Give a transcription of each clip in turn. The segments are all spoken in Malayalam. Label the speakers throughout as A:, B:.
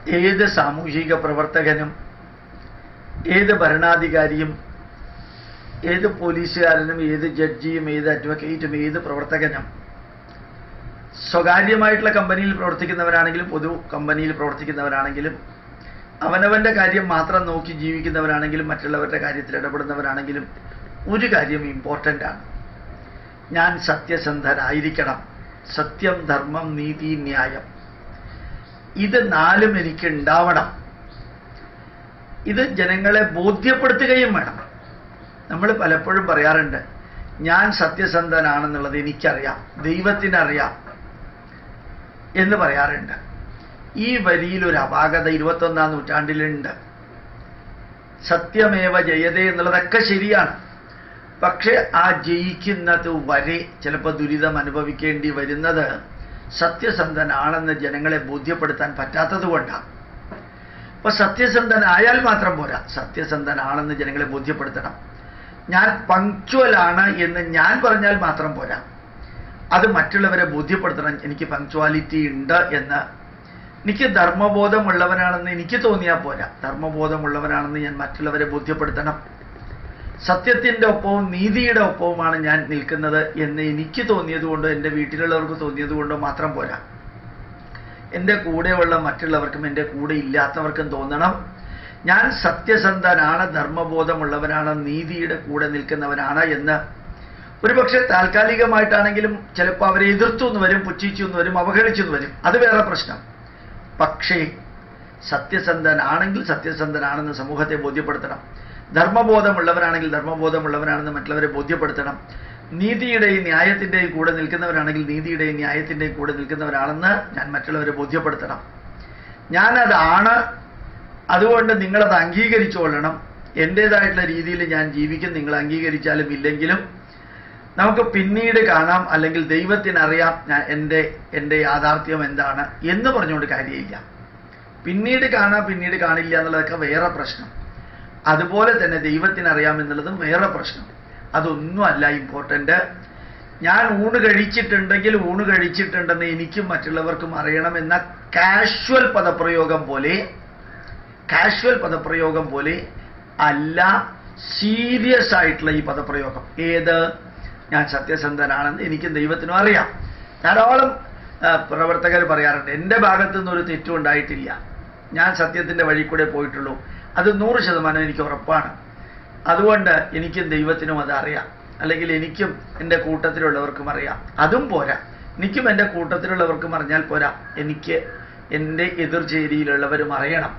A: ഏത് സാമൂഹിക പ്രവർത്തകനും ഏത് ഭരണാധികാരിയും ഏത് പോലീസുകാരനും ഏത് ജഡ്ജിയും ഏത് അഡ്വക്കേറ്റും ഏത് പ്രവർത്തകനും സ്വകാര്യമായിട്ടുള്ള കമ്പനിയിൽ പ്രവർത്തിക്കുന്നവരാണെങ്കിലും പൊതു കമ്പനിയിൽ പ്രവർത്തിക്കുന്നവരാണെങ്കിലും അവനവന്റെ കാര്യം മാത്രം നോക്കി ജീവിക്കുന്നവരാണെങ്കിലും മറ്റുള്ളവരുടെ കാര്യത്തിൽ ഇടപെടുന്നവരാണെങ്കിലും ഒരു കാര്യം ഇമ്പോർട്ടൻ്റ് ആണ് ഞാൻ സത്യസന്ധനായിരിക്കണം സത്യം ധർമ്മം നീതി ന്യായം ഇത് നാലും എനിക്ക് ഉണ്ടാവണം ഇത് ജനങ്ങളെ ബോധ്യപ്പെടുത്തുകയും വേണം നമ്മൾ പലപ്പോഴും പറയാറുണ്ട് ഞാൻ സത്യസന്ധനാണെന്നുള്ളത് എനിക്കറിയാം ദൈവത്തിനറിയാം എന്ന് പറയാറുണ്ട് ഈ വരിയിൽ ഒരു അപാകത ഇരുപത്തൊന്നാം നൂറ്റാണ്ടിലുണ്ട് സത്യമേവ ജയതേ എന്നുള്ളതൊക്കെ ശരിയാണ് പക്ഷെ ആ ജയിക്കുന്നത് വരെ ചിലപ്പോൾ ദുരിതം അനുഭവിക്കേണ്ടി വരുന്നത് സത്യസന്ധനാണെന്ന് ജനങ്ങളെ ബോധ്യപ്പെടുത്താൻ പറ്റാത്തത് കൊണ്ടാണ് അപ്പൊ സത്യസന്ധനായാൽ മാത്രം പോരാ സത്യസന്ധനാണെന്ന് ജനങ്ങളെ ബോധ്യപ്പെടുത്തണം ഞാൻ പങ്ക്ച്വൽ ആണ് എന്ന് ഞാൻ പറഞ്ഞാൽ മാത്രം പോരാ അത് മറ്റുള്ളവരെ ബോധ്യപ്പെടുത്തണം എനിക്ക് പങ്ക്ച്വാലിറ്റി ഉണ്ട് എന്ന് എനിക്ക് ധർമ്മബോധമുള്ളവനാണെന്ന് എനിക്ക് തോന്നിയാൽ പോരാ ധർമ്മബോധമുള്ളവനാണെന്ന് ഞാൻ മറ്റുള്ളവരെ ബോധ്യപ്പെടുത്തണം സത്യത്തിൻ്റെ ഒപ്പവും നീതിയുടെ ഒപ്പവുമാണ് ഞാൻ നിൽക്കുന്നത് എന്ന് എനിക്ക് തോന്നിയത് കൊണ്ടോ എൻ്റെ വീട്ടിലുള്ളവർക്ക് തോന്നിയത് കൊണ്ടോ മാത്രം പോരാ എൻ്റെ കൂടെയുള്ള മറ്റുള്ളവർക്കും എൻ്റെ കൂടെ ഇല്ലാത്തവർക്കും തോന്നണം ഞാൻ സത്യസന്ധനാണ് ധർമ്മബോധമുള്ളവനാണ് നീതിയുടെ കൂടെ നിൽക്കുന്നവനാണ് എന്ന് ഒരുപക്ഷെ താൽക്കാലികമായിട്ടാണെങ്കിലും ചിലപ്പോൾ അവരെ എതിർത്തു എന്ന് വരും പുച്ഛിച്ചു എന്ന് വരും അവഗണിച്ചു എന്ന് വരും അത് വേറെ പ്രശ്നം പക്ഷേ സത്യസന്ധനാണെങ്കിൽ സത്യസന്ധനാണെന്ന് സമൂഹത്തെ ബോധ്യപ്പെടുത്തണം ധർമ്മബോധമുള്ളവരാണെങ്കിൽ ധർമ്മബോധമുള്ളവരാണെന്ന് മറ്റുള്ളവരെ ബോധ്യപ്പെടുത്തണം നീതിയുടെയും ന്യായത്തിൻ്റെയും കൂടെ നിൽക്കുന്നവരാണെങ്കിൽ നീതിയുടെയും ന്യായത്തിൻ്റെയും കൂടെ നിൽക്കുന്നവരാണെന്ന് ഞാൻ മറ്റുള്ളവരെ ബോധ്യപ്പെടുത്തണം ഞാനതാണ് അതുകൊണ്ട് നിങ്ങളത് അംഗീകരിച്ചുകൊള്ളണം എൻ്റേതായിട്ടുള്ള രീതിയിൽ ഞാൻ ജീവിക്കും നിങ്ങൾ അംഗീകരിച്ചാലും ഇല്ലെങ്കിലും നമുക്ക് പിന്നീട് കാണാം അല്ലെങ്കിൽ ദൈവത്തിനറിയാം ഞാൻ എൻ്റെ എൻ്റെ യാഥാർത്ഥ്യം എന്താണ് എന്ന് പറഞ്ഞുകൊണ്ട് കാര്യമില്ല പിന്നീട് കാണാം പിന്നീട് കാണില്ല എന്നുള്ളതൊക്കെ വേറെ പ്രശ്നം അതുപോലെ തന്നെ ദൈവത്തിനറിയാം എന്നുള്ളതും വേറെ പ്രശ്നം അതൊന്നും അല്ല ഇമ്പോർട്ടൻ്റ് ഞാൻ ഊണ് കഴിച്ചിട്ടുണ്ടെങ്കിൽ ഊണ് കഴിച്ചിട്ടുണ്ടെന്ന് എനിക്കും മറ്റുള്ളവർക്കും അറിയണമെന്ന കാഷ്വൽ പദപ്രയോഗം പോലെ കാഷ്വൽ പദപ്രയോഗം പോലെ അല്ല സീരിയസ് ആയിട്ടുള്ള ഈ പദപ്രയോഗം ഏത് ഞാൻ സത്യസന്ധനാണെന്ന് എനിക്കും ദൈവത്തിനും അറിയാം ധാരാളം പ്രവർത്തകർ പറയാറുണ്ട് എൻ്റെ ഭാഗത്തു നിന്നൊരു തെറ്റും ഉണ്ടായിട്ടില്ല ഞാൻ സത്യത്തിൻ്റെ വഴി കൂടെ പോയിട്ടുള്ളൂ അത് നൂറ് ശതമാനം എനിക്ക് ഉറപ്പാണ് അതുകൊണ്ട് എനിക്കും ദൈവത്തിനും അത് അറിയാം അല്ലെങ്കിൽ എനിക്കും എൻ്റെ കൂട്ടത്തിലുള്ളവർക്കും അറിയാം അതും പോരാ എനിക്കും എൻ്റെ കൂട്ടത്തിലുള്ളവർക്കും അറിഞ്ഞാൽ പോരാ എനിക്ക് എൻ്റെ എതിർചേരിയിലുള്ളവരും അറിയണം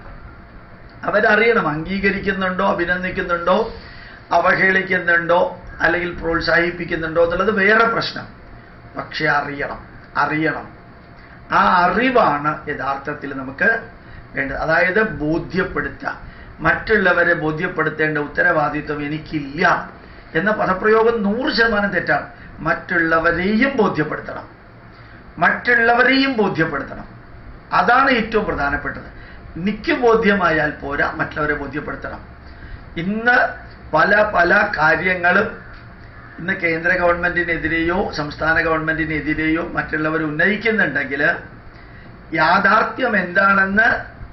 A: അവരറിയണം അംഗീകരിക്കുന്നുണ്ടോ അഭിനന്ദിക്കുന്നുണ്ടോ അവഹേളിക്കുന്നുണ്ടോ അല്ലെങ്കിൽ പ്രോത്സാഹിപ്പിക്കുന്നുണ്ടോ എന്നുള്ളത് വേറെ പ്രശ്നം പക്ഷെ അറിയണം അറിയണം ആ അറിവാണ് യഥാർത്ഥത്തിൽ നമുക്ക് വേണ്ടത് അതായത് ബോധ്യപ്പെടുത്തുക മറ്റുള്ളവരെ ബോധ്യപ്പെടുത്തേണ്ട ഉത്തരവാദിത്വം എനിക്കില്ല എന്ന പദപ്രയോഗം നൂറ് ശതമാനം തെറ്റാണ് മറ്റുള്ളവരെയും ബോധ്യപ്പെടുത്തണം മറ്റുള്ളവരെയും ബോധ്യപ്പെടുത്തണം അതാണ് ഏറ്റവും പ്രധാനപ്പെട്ടത് എനിക്ക് ബോധ്യമായാൽ പോരാ മറ്റുള്ളവരെ ബോധ്യപ്പെടുത്തണം ഇന്ന് പല പല കാര്യങ്ങളും ഇന്ന് കേന്ദ്ര ഗവൺമെന്റിനെതിരെയോ സംസ്ഥാന ഗവൺമെന്റിനെതിരെയോ മറ്റുള്ളവർ ഉന്നയിക്കുന്നുണ്ടെങ്കിൽ യാഥാർത്ഥ്യം എന്താണെന്ന്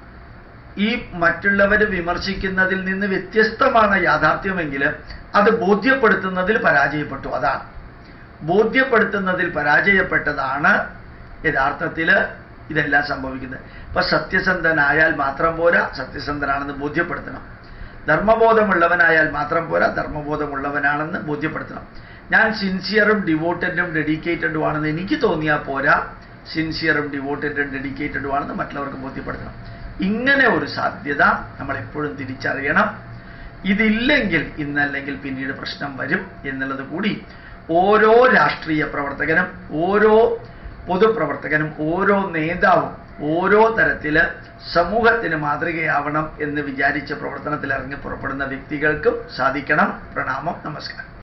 A: ഈ മറ്റുള്ളവർ വിമർശിക്കുന്നതിൽ നിന്ന് വ്യത്യസ്തമാണ് യാഥാർത്ഥ്യമെങ്കിൽ അത് ബോധ്യപ്പെടുത്തുന്നതിൽ പരാജയപ്പെട്ടു അതാണ് ബോധ്യപ്പെടുത്തുന്നതിൽ പരാജയപ്പെട്ടതാണ് യഥാർത്ഥത്തിൽ ഇതെല്ലാം സംഭവിക്കുന്നത് ഇപ്പൊ സത്യസന്ധനായാൽ മാത്രം പോരാ സത്യസന്ധനാണെന്ന് ബോധ്യപ്പെടുത്തണം ധർമ്മബോധമുള്ളവനായാൽ മാത്രം പോരാ ധർമ്മബോധമുള്ളവനാണെന്ന് ബോധ്യപ്പെടുത്തണം ഞാൻ സിൻസിയറും ഡിവോട്ടഡും ഡെഡിക്കേറ്റഡും ആണെന്ന് എനിക്ക് തോന്നിയാൽ പോരാ സിൻസിയറും ഡിവോട്ടഡും ഡെഡിക്കേറ്റഡും ആണെന്ന് മറ്റുള്ളവർക്ക് ബോധ്യപ്പെടുത്തണം ഇങ്ങനെ ഒരു സാധ്യത നമ്മൾ എപ്പോഴും തിരിച്ചറിയണം ഇതില്ലെങ്കിൽ ഇന്നല്ലെങ്കിൽ പിന്നീട് പ്രശ്നം വരും എന്നുള്ളത് കൂടി ഓരോ രാഷ്ട്രീയ പ്രവർത്തകനും ഓരോ പൊതുപ്രവർത്തകനും ഓരോ നേതാവും ഓരോ തരത്തില് സമൂഹത്തിന് മാതൃകയാവണം എന്ന് വിചാരിച്ച പ്രവർത്തനത്തിൽ ഇറങ്ങി പുറപ്പെടുന്ന വ്യക്തികൾക്കും സാധിക്കണം പ്രണാമം നമസ്കാരം